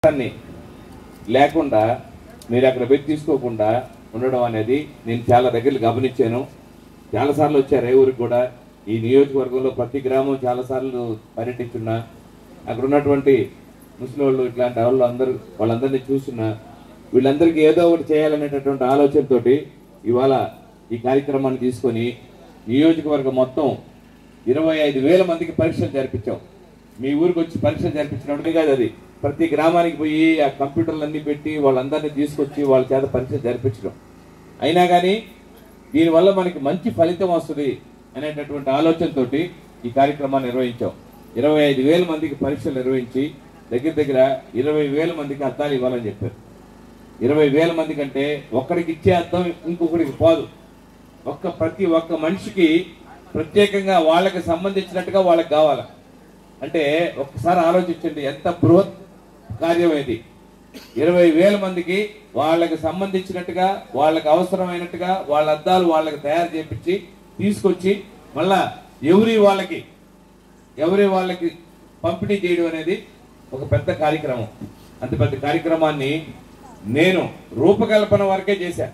దాన్ని లేకుండా మీరు అక్కడ పెట్టి తీసుకోకుండా ఉండడం అనేది నేను చాలా దగ్గర గమనించాను చాలాసార్లు వచ్చారు ఏ ఊరికి కూడా ఈ నియోజకవర్గంలో ప్రతి గ్రామం చాలాసార్లు పర్యటించున్నా అక్కడ ఉన్నటువంటి ముసలోళ్ళు ఇట్లాంటి వాళ్ళు అందరూ వాళ్ళందరినీ చూస్తున్నా వీళ్ళందరికీ ఏదో ఒకటి చేయాలనేటటువంటి ఆలోచనతోటి ఇవాళ ఈ కార్యక్రమాన్ని తీసుకొని నియోజకవర్గం మొత్తం ఇరవై ఐదు వేల మందికి పరీక్షలు జరిపించాం మీ ఊరికి వచ్చి పరీక్షలు జరిపించినప్పుడు కాదు అది ప్రతి గ్రామానికి పోయి ఆ కంప్యూటర్లు అన్ని పెట్టి వాళ్ళందరినీ తీసుకొచ్చి వాళ్ళ చేత పరీక్షలు జరిపించడం అయినా కానీ దీనివల్ల మనకి మంచి ఫలితం వస్తుంది అనేటటువంటి ఆలోచనతోటి ఈ కార్యక్రమాన్ని నిర్వహించాం ఇరవై ఐదు వేల మందికి పరీక్షలు నిర్వహించి దగ్గర దగ్గర ఇరవై వేల మందికి అద్దాలు ఇవ్వాలని చెప్పారు ఇరవై వేల మంది కంటే ఒక్కడికి ఇచ్చే అర్థం ఇంకొకరికి పోదు ఒక్క ప్రతి ఒక్క మనిషికి ప్రత్యేకంగా వాళ్ళకి సంబంధించినట్టుగా వాళ్ళకి కావాలి అంటే ఒక్కసారి ఆలోచించండి ఎంత బృహత్ కార్యం ఇది ఇరవై వేల మందికి వాళ్ళకి సంబంధించినట్టుగా వాళ్ళకి అవసరమైనట్టుగా వాళ్ళ అద్దాలు వాళ్ళకి తయారు చేపించి తీసుకొచ్చి మళ్ళా ఎవరి వాళ్ళకి ఎవరి వాళ్ళకి పంపిణీ చేయడం అనేది ఒక పెద్ద కార్యక్రమం అంత పెద్ద కార్యక్రమాన్ని నేను రూపకల్పన వరకే చేశా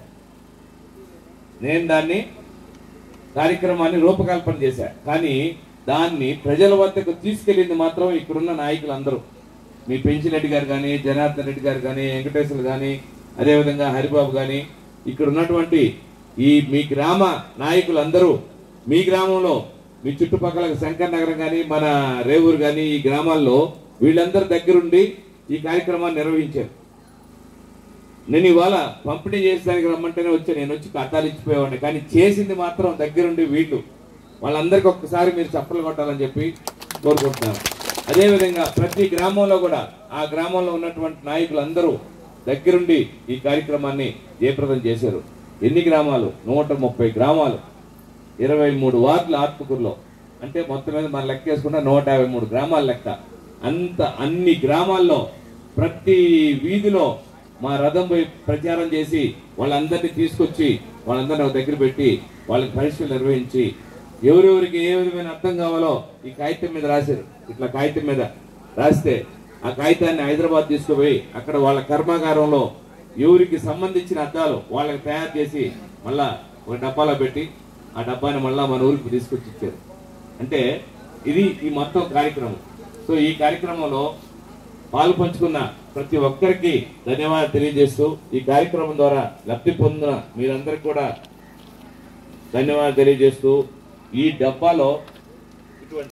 నేను దాన్ని కార్యక్రమాన్ని రూపకల్పన చేశా కానీ దాన్ని ప్రజల వద్దకు తీసుకెళ్ళింది మాత్రం ఇక్కడున్న నాయకులు అందరూ మీ పెంచిన రెడ్డి గారు కానీ జనార్దన్ రెడ్డి గారు కానీ వెంకటేశ్వర కానీ అదేవిధంగా హరిబాబు కానీ ఇక్కడ ఉన్నటువంటి ఈ మీ గ్రామ నాయకులందరూ మీ గ్రామంలో మీ చుట్టుపక్కల శంకర్ నగరం కానీ మన రేవూరు కానీ ఈ గ్రామాల్లో వీళ్ళందరి దగ్గరుండి ఈ కార్యక్రమాన్ని నిర్వహించారు నేను ఇవాళ పంపిణీ చేసేదానికి రమ్మంటేనే వచ్చా నేను వచ్చి కట్టాలు ఇచ్చిపోయేవాడిని కానీ చేసింది మాత్రం దగ్గరుండి వీళ్ళు వాళ్ళందరికీ ఒక్కసారి మీరు చప్పలు కొట్టాలని చెప్పి కోరుకుంటున్నాను అదేవిధంగా ప్రతి గ్రామంలో కూడా ఆ గ్రామంలో ఉన్నటువంటి నాయకులందరూ దగ్గరుండి ఈ కార్యక్రమాన్ని జయప్రదం చేశారు ఎన్ని గ్రామాలు నూట ముప్పై గ్రామాలు ఇరవై మూడు వార్డులు ఆత్మకూరులో అంటే మొత్తం మీద మనం లెక్క వేసుకున్న నూట యాభై మూడు గ్రామాల లెక్క అంత అన్ని గ్రామాల్లో ప్రతి వీధిలో మా రథం పోయి ప్రచారం చేసి వాళ్ళందరినీ తీసుకొచ్చి వాళ్ళందరినీ ఒక దగ్గర పెట్టి వాళ్ళకి పరీక్షలు నిర్వహించి ఎవరెవరికి ఏ విధమైన అర్థం కావాలో ఈ కాగితం మీద రాశారు ఇట్లా కాగితం మీద రాస్తే ఆ కాగితాన్ని హైదరాబాద్ తీసుకుపోయి అక్కడ వాళ్ళ కర్మాగారంలో ఎవరికి సంబంధించిన అద్దాలు వాళ్ళకి తయారు చేసి మళ్ళా ఒక డబ్బాలో పెట్టి ఆ డబ్బాని మళ్ళా మన ఊరికి తీసుకొచ్చి ఇచ్చారు అంటే ఇది ఈ మొత్తం కార్యక్రమం సో ఈ కార్యక్రమంలో పాలు పంచుకున్న ప్రతి ఒక్కరికి ధన్యవాదాలు తెలియజేస్తూ ఈ కార్యక్రమం ద్వారా లబ్ధి పొందిన మీరందరికీ కూడా ధన్యవాదాలు తెలియజేస్తూ ఈ డబ్బాలో